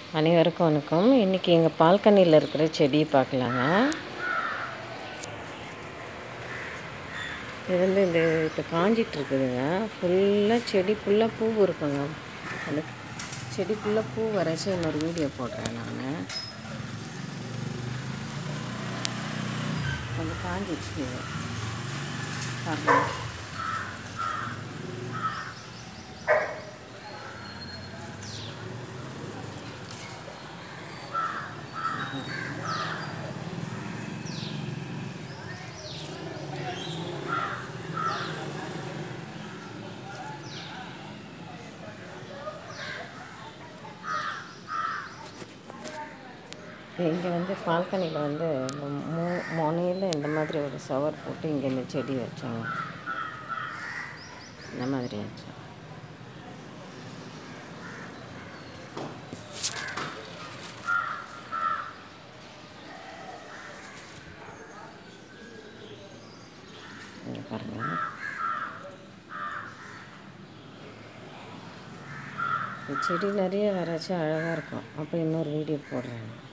அனைவருக்கும் வணக்கம் இன்றைக்கி எங்கள் பால்கனியில் இருக்கிற செடியை பார்க்கலாங்க இது வந்து இந்த இப்போ காஞ்சிட்டு இருக்குதுங்க ஃபுல்லாக செடி ஃபுல்லாக பூ இருக்குங்க அந்த செடி ஃபுல்லாக பூ வரைச்சி இன்னொரு வீடியோ போடுறேன் நான் கொஞ்சம் காஞ்சிடுச்சு பாருங்க இங்கே வந்து பால்கனியில் வந்து இந்த மூ முனையில் இந்த மாதிரி ஒரு சவர் போட்டு இங்கே இந்த செடி வச்சாங்க இந்த மாதிரி வச்சோம் இங்கே பாருங்கள் இந்த செடி நிறைய வரைச்சி அழகாக இருக்கும் அப்போ இன்னொரு வீடியோ போடுறேன்